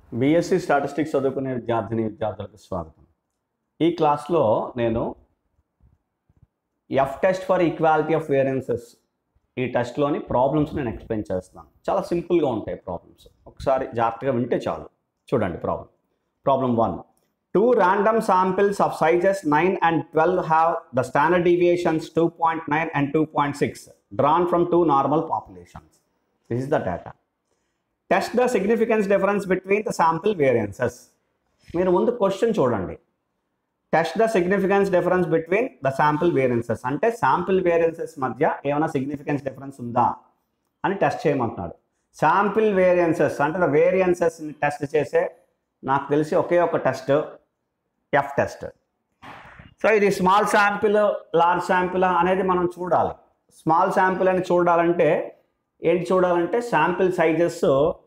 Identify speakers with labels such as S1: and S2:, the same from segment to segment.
S1: BSc statistics చదువుకునే విద్యార్థిని విద్యార్థులకు స్వాగతం ఈ క్లాస్లో నేను F test for equality of variances ఈ టెస్ట్లోని ప్రాబ్లమ్స్ నేను ఎక్స్ప్లెయిన్ చేస్తాను చాలా సింపుల్గా ఉంటాయి ప్రాబ్లమ్స్ ఒకసారి జాగ్రత్తగా వింటే చాలు చూడండి problem problem one two random samples of sizes nine and twelve have the standard deviations two point nine and two point six drawn from two normal populations this is the data test the significance difference between the sample variances మీరు ముందు question చూడండి test the significance difference between the sample variances అంటే sample variances మధ్య ఏమైనా significance difference ఉందా అని test చేయమంటున్నాడు sample variances అంటే ద వేరియన్సెస్ని టెస్ట్ చేసే నాకు తెలిసి ఒకే ఒక టెస్ట్ ఎఫ్ టెస్ట్ సో ఇది స్మాల్ శాంపిల్ లార్జ్ శాంపిల్ అనేది మనం చూడాలి స్మాల్ శాంపిల్ అని చూడాలంటే ఏంటి చూడాలంటే sample sizes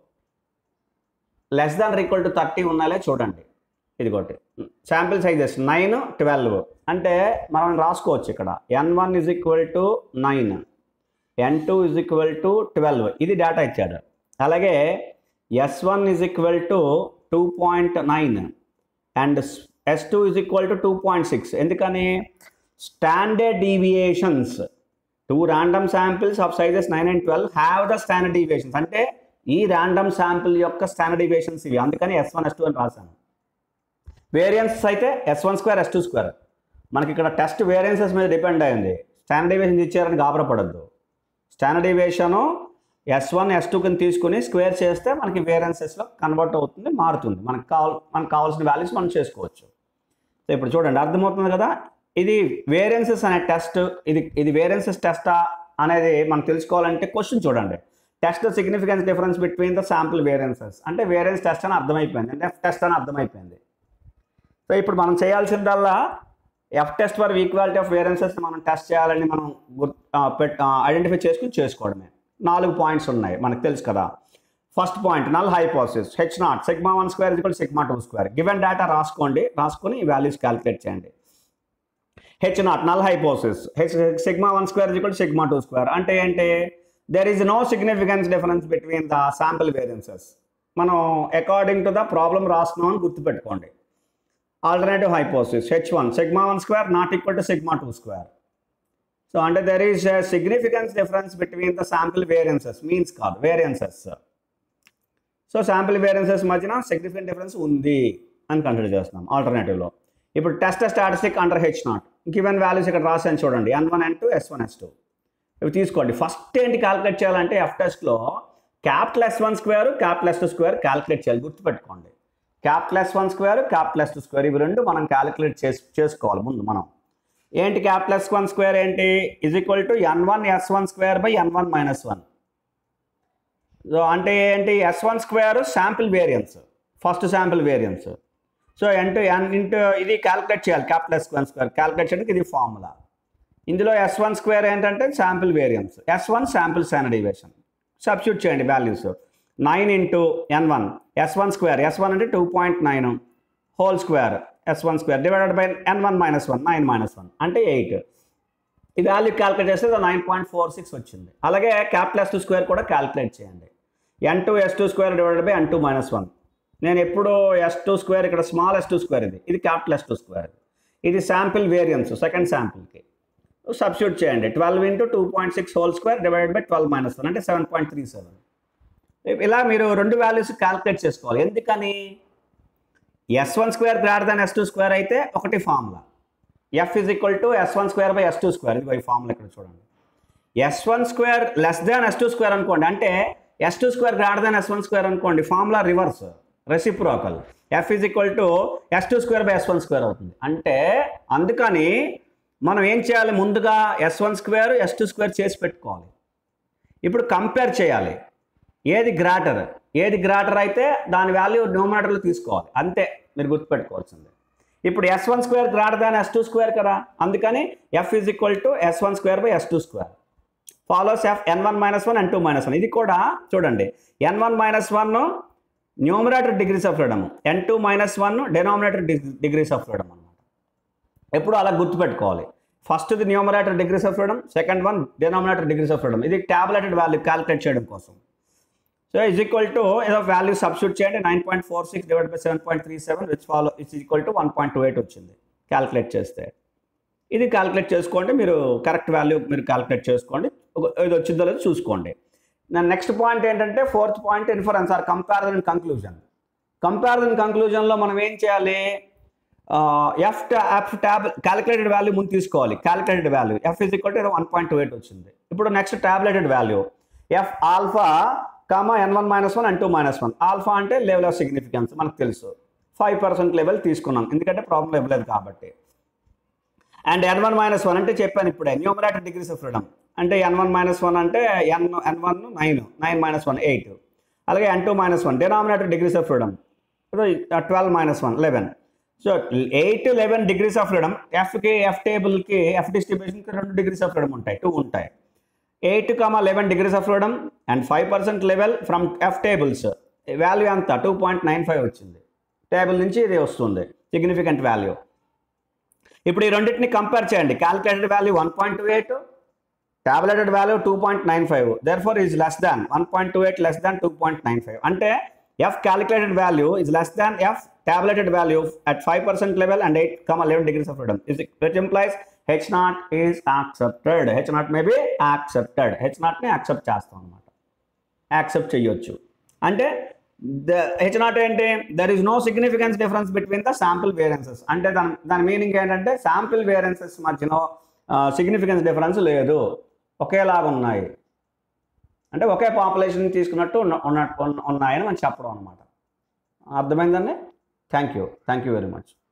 S1: less than equal to thirty ఉన్నాలే చూడండి ఇదిగోటి శాంపిల్ సైజెస్ నైన్ ట్వెల్వ్ అంటే మనం రాసుకోవచ్చు ఇక్కడ N one is equal to nine N two is equal to twelve ఇది డేటా ఇచ్చాడు అలాగే S one is equal to two point nine and S two is equal to two point six ఎందుకని standard deviations two random samples of sizes nine and twelve have the standard deviations అంటే ఈ random sample యొక్క standard deviations ఇవి అందుకని yes one S two అని రాశాను variance అయితే S one square S two square మనకి ఇక్కడ టెస్ట్ వేరియన్సెస్ మీద డిపెండ్ అయింది స్టాండర్డ్ డీవియేషన్ ఇచ్చారని గాబరపడద్దు standard deviation S one S two కింద తీసుకుని స్క్వేర్ చేస్తే మనకి వేరియన్సెస్లో కన్వర్ట్ అవుతుంది మారుతుంది మనకు కావాలి మనకు కావాల్సిన వాల్యూస్ మనం చేసుకోవచ్చు సో ఇప్పుడు చూడండి అర్థమవుతుంది కదా ఇది వేరియన్సెస్ అనే టెస్ట్ ఇది ఇది వేరియన్సెస్ టెస్టా అనేది మనం తెలుసుకోవాలంటే క్వశ్చన్ చూడండి test the significance difference between the sample variances అంటే వేరియన్స్ టెస్ట్ అని అర్థమైపోయింది అంటే ఎఫ్ టెస్ట్ అని అర్థమైపోయింది సో ఇప్పుడు మనం చేయాల్సిందల్లా F test for equality of variances మనం టెస్ట్ చేయాలని మనం ఐడెంటిఫై చేసుకుని చేసుకోవడమే నాలుగు పాయింట్స్ ఉన్నాయి మనకు తెలుసు కదా first point null hypothesis H naught sigma one square is sigma two square given data రాసుకోండి రాసుకొని ఈ వాల్యూస్ క్యాలిక్యులేట్ చేయండి H naught null hypothesis H sigma one square is sigma two square అంటే ఏంటి there is no significance difference between the sample variances మనం according to the problem రాస్తున్నాం అని గుర్తుపెట్టుకోండి alternative hypothesis H one sigma one square not equal to sigma two square so అంటే there is significance difference between the sample variances means కాదు variances so sample variances మధ్యన significant difference ఉంది అని consider చేస్తున్నాం ఆల్టర్నేటివ్లో ఇప్పుడు test statistic under H naught given values ఇక్కడ రాసాను చూడండి N one N two S one S two ఇవి తీసుకోండి ఫస్ట్ ఏంటి క్యాలిక్యులేట్ చేయాలంటే ఎఫ్ టెస్ట్లో capital S one square capital S two square calculate చేయాలి గుర్తుపెట్టుకోండి capital S one square capital S two square ఇవి రెండు మనం క్యాలిక్యులేట్ చేసి చేసుకోవాలి ముందు మనం ఏంటి క్యాపిటల్ ఎస్ వన్ స్క్వేర్ ఏంటి is equal to N one S one square by N one minus one so అంటే ఏంటి S one square sample variance first sample variance so ఎంటు ఎన్ ఇంటూ ఇది క్యాలిక్యులేట్ చేయాలి capital S one square calculate చేయడానికి ఇది formula ఇందులో S one square ఏంటంటే sample variance S one sample standardization substitute చేయండి values nine into N one S one square S one అంటే two point nine whole square S one square divided by N one minus one nine minus one అంటే eight ఈ value calculate చేస్తే nine point four six వచ్చింది అలాగే capital S two square కూడా calculate చేయండి N two S two square divided by N two minus one నేను ఎప్పుడు S two square ఇక్కడ స్మాల్ ఎస్ టూ స్క్వేర్ ఇది ఇది క్యాపిటల్ ఎస్ టూ స్క్వేర్ ఇది శాంపిల్ వేరియన్స్ సెకండ్ శాంపిల్కి సబ్స్టిట్యూట్ చేయండి twelve into two point six whole square divided by twelve minus one అంటే seven point three seven ఇలా మీరు రెండు వాల్యూస్ క్యాలిక్యులేట్ చేసుకోవాలి ఎందుకని S one square greater than S two square అయితే ఒకటి formula F is equal to S one square by S two square ఇది formula ఇక్కడ చూడండి S one square less than S two square అనుకోండి అంటే S two square greater than S one square అనుకోండి formula reverse reciprocal F is equal to S two square by S one square అవుతుంది అంటే అందుకని మనం ఏం చేయాలి ముందుగా S one square S two square చేసి పెట్టుకోవాలి ఇప్పుడు కంపేర్ చేయాలి ఏది గ్రాటర్ ఏది గ్రాటర్ అయితే దాని వాల్యూ న్యూమరేటర్లో తీసుకోవాలి అంతే మీరు గుర్తుపెట్టుకోవాల్సింది ఇప్పుడు S one square greater than S two square కదా అందుకని F is equal to S one square by S two square follows F N one minus one N two minus one ఇది కూడా చూడండి N one minus one numerator degrees of freedom N two minus one denominator degrees of freedom అనమాట ఎప్పుడు అలా గుర్తుపెట్టుకోవాలి ఫస్ట్ది numerator degrees of freedom second one denominator degrees of freedom ఇది ట్యాబ్లెటెడ్ value calculate చేయడం కోసం సో ఇజ్ ఈక్వల్ టు ఏదో value substitute చేయండి nine point four six divide by seven point three seven which follow its equal to one point two eight వచ్చింది calculate చేస్తే ఇది calculate చేసుకోండి మీరు కరెక్ట్ వాల్యూ మీరు క్యాలిక్యులేట్ చేసుకోండి ఒక- ఇది వచ్చిందో లేదో చూసుకోండి నా నెక్స్ట్ పాయింట్ ఏంటంటే fourth point inference or comparison conclusion comparison కంక్లూజన్లో మనం ఏం చేయాలి F F tab calculated value ముందు తీసుకోవాలి calculated value F is equal to one point two eight వచ్చింది ఇప్పుడు next tabulated value F alpha comma N one minus one and two minus one alpha అంటే level of significance మనకు తెలుసు five percent level తీసుకున్నాం ఎందుకంటే problem ఇవ్వలేదు కాబట్టి and N one minus one అంటే చెప్పాను ఇప్పుడే న్యూమరేటర్ డిగ్రీస్ ఆఫ్ ఫ్రీడమ్ అంటే ఎన్ వన్ మైనస్ వన్ అంటే N N one nine nine minus one eight అలాగే N two minus one denominator degrees of freedom twelve minus one eleven so eight eleven degrees of freedom ఎఫ్కి F టేబుల్కి ఎఫ్ డిస్ట్రిబ్యూషన్కి రెండు degrees of freedom ఉంటాయి two ఉంటాయి eight comma eleven degrees of freedom and five percent level from F tables value అంతా two point nine five వచ్చింది table నుంచి ఇది వస్తుంది సిగ్నిఫికెంట్ వాల్యూ ఇప్పుడు ఈ రెండింటిని కంపేర్ చేయండి calculated value one point two eight tabulated value two point nine five there four is less than one point two eight less than two point nine five అంటే F calculated value is less than F tabulated value at five percent level and eight comma eleven degrees of freedom is which implies H naught is accepted H naught may be accepted H నాట్ని accept చేస్తాం అనమాట accept చేయొచ్చు అంటే the H naught ఏంటి there is no significance difference between the sample variances అంటే దాని దాని meaning ఏంటంటే శాంపిల్ వేరియన్సెస్ మధ్యలో సిగ్నిఫికెన్స్ డిఫరెన్స్ లేదు ఒకేలాగా ఉన్నాయి అంటే ఒకే పాపులేషన్ తీసుకున్నట్టు ఉన్న ఉన్న- ఉన్నాయని మనం చెప్పడం అనమాట అర్థమైందండి thank you thank you very much